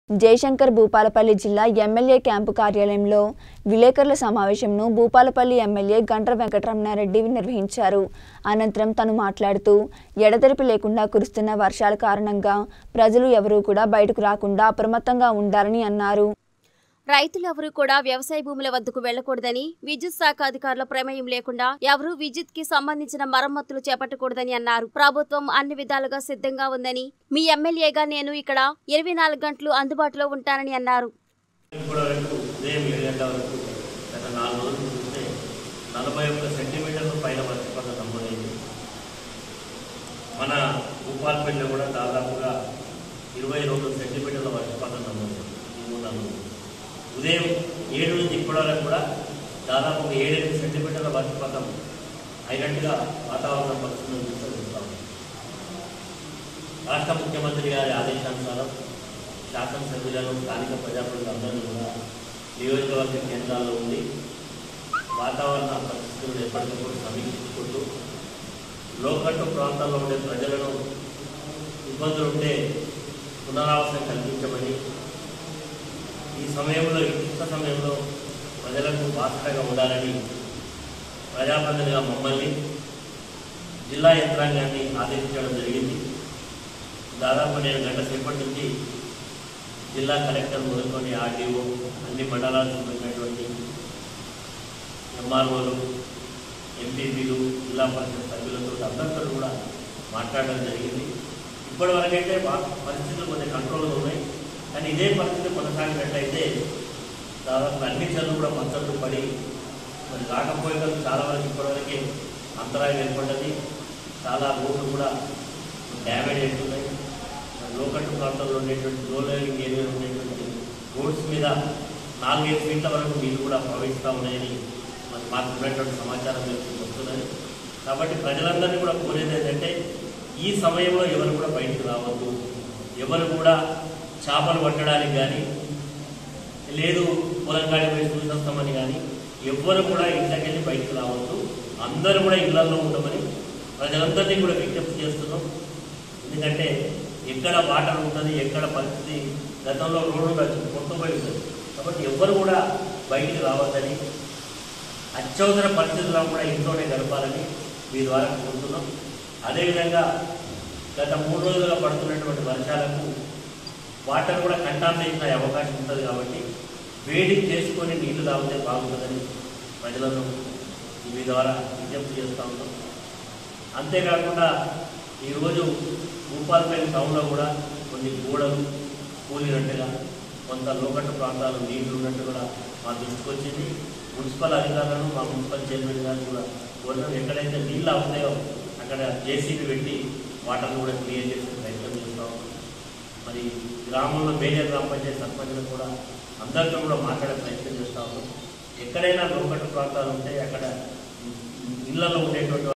జయశంకర్ భూపాలపల్లి జిల్లా MLA camp కార్యాలయంలో విలేకరుల సమావేశంను భూపాలపల్లి ఎమ్మెల్యే గంట్ర వెంకటరమణారెడ్డి నిర్వహించారు అనంతరం తను మాట్లాడుతూ ఎడతెరిపి లేకుండా కురుస్తున్న వర్షాల కారణంగా ప్రజలు ఎవరూ కూడా బయటకు రాకుండా అప్రమత్తంగా ఉండాలని అన్నారు రైతులెవరూ కూడా వ్యవసాయ భూముల వద్దకు వెళ్లకూడదని విద్యుత్ శాఖ అధికారుల ప్రమేయం లేకుండా ఎవరూ విద్యుత్ కి సంబంధించిన మరమ్మతులు చేపట్టకూడదని అన్నారు ప్రభుత్వం అన్ని విధాలుగా సిద్ధంగా ఉందని మీ ఎమ్మెల్యేగా నేను ఇక్కడ ఇరవై నాలుగు గంటలు అందుబాటులో ఉంటానని అన్నారు ఇప్పటి వరకు ఉదయం ఏడు గంటల వరకు గత నాలుగు రోజులు చూస్తే నలభై ఒక్క సెంటీమీటర్ల పైన వర్షపాతం నమోదైంది మన భూపాలపల్లిలో కూడా దాదాపుగా ఇరవై రెండు సెంటీమీటర్ల వర్షపాతం నమోదైంది ఈ మూడు నాలుగు రోజులు. ఉదయం ఏడు నుంచి ఇప్పటి వరకు కూడా దాదాపు ఒక ఏడెనిమిది సెంటీమీటర్ల వర్షపాతం అయినట్టుగా వాతావరణ పరిస్థితులను చూస్తే చూస్తాం రాష్ట్ర ముఖ్యమంత్రి గారి ఆదేశానుసారం శాసనసభ్యులను స్థానిక ప్రజాప్రతినిధులందరినీ కూడా నియోజకవర్గ కేంద్రాల్లో ఉండి వాతావరణ పరిస్థితులను ఎప్పటికప్పుడు సమీక్షించుకుంటూ లోకట్టు ప్రాంతాల్లో ఉండే ప్రజలను ఇబ్బందులు ఉంటే పునరావాసం కల్పించమని ఈ సమయంలో ఈ క్లిష్ట సమయంలో ప్రజలకు బాసటగా ఉండాలని ప్రజాప్రతినిధిగా మమ్మల్ని జిల్లా యంత్రాంగాన్ని ఆదేశించడం జరిగింది దాదాపు నేను గంట సేపటి నుంచి జిల్లా కలెక్టర్ మొదలుకొని ఆర్డీఓ అన్ని మండలాలకు సంబంధించినటువంటి ఎంఆర్ఓలు ఎంపీపీలు జిల్లా పరిషత్ సభ్యులతో అందరితో కూడా మాట్లాడడం జరిగింది ఇప్పటి వరకైతే బా- పరిస్థితులు కొన్ని కంట్రోల్గా ఉన్నాయి కానీ ఇదే పరిస్థితి కొనసాగినట్లయితే దాదాపు అన్ని చెల్లు కూడా మద్దతు పడి మరి రాకపోయేటప్పుడు చాలా వరకు ఇప్పటివరకే అంతరాయం ఏర్పడ్డది చాలా రోడ్లు కూడా డ్యామేజ్ అవుతున్నాయి మరి లోకట్టు ప్రాంతంలో ఉండేటువంటి లో లెవెలింగ్ ఏరియాలో ఉండేటువంటి రోడ్స్ మీద నాలుగైదు ఫీట్ల వరకు నీళ్లు కూడా ప్రవహిస్తూ ఉన్నాయని మరి మాకు ఉన్నటువంటి సమాచారం తెలుసు వస్తున్నది కాబట్టి ప్రజలందరినీ కూడా కోరేది ఏంటంటే ఈ సమయంలో ఎవరు కూడా బయటకు రావద్దు ఎవరు కూడా చేపలు పట్టడానికి కానీ లేదు పొలం కాడి పోయి చూసొస్తామని కానీ ఎవ్వరు కూడా ఇంట్లోకెళ్ళి బయటకు రావద్దు అందరూ కూడా ఇళ్లలో ఉండమని ప్రజలందరినీ కూడా విజ్ఞప్తి చేస్తున్నాం ఎందుకంటే ఎక్కడ వాటర్ ఉంటుంది ఎక్కడ పరిస్థితి గతంలో రోడ్డు ఉండొచ్చు మొత్తం పోయి ఉంటుంది కాబట్టి ఎవ్వరు కూడా బయటికి రావద్దని అత్యవసర పరిస్థితుల్లో కూడా ఇంట్లోనే గడపాలని మీ ద్వారా కోరుతున్నాం అదేవిధంగా గత మూడు రోజులుగా పడుతున్నటువంటి వర్షాలకు వాటర్ కూడా కంటామినేషన్ అయ్యే అవకాశం ఉంటుంది కాబట్టి వేడి చేసుకొని నీళ్లు తాగితే బాగుంటుందని ప్రజలను మీ ద్వారా విజ్ఞప్తి చేస్తూ ఉన్నాం అంతేకాకుండా ఈరోజు భూపాలపల్లి టౌన్లో కూడా కొన్ని గోడలు కూలినట్టుగా కొంత లోకట్టు ప్రాంతాలు నీళ్లు ఉన్నట్టు కూడా మా దృష్టికి వచ్చింది మున్సిపల్ అధికారులను మా మున్సిపల్ చైర్మన్ గారు కూడా కోరినాం ఎక్కడైతే నీళ్ళు అవుతాయో అక్కడ జేసీబీ పెట్టి వాటర్ని కూడా క్లియర్ చేసే ప్రయత్నం చేస్తూ ఉన్నాం మరి గ్రామంలో మేజర్ గ్రామ పంచాయతీ సర్పంచ్లు కూడా అందరితో కూడా మాట్లాడే ప్రయత్నం చేస్తూ ఉన్నాం ఎక్కడైనా లోకట్టు ప్రాంతాలు ఉంటే అక్కడ ఇళ్లలో ఉండేటువంటి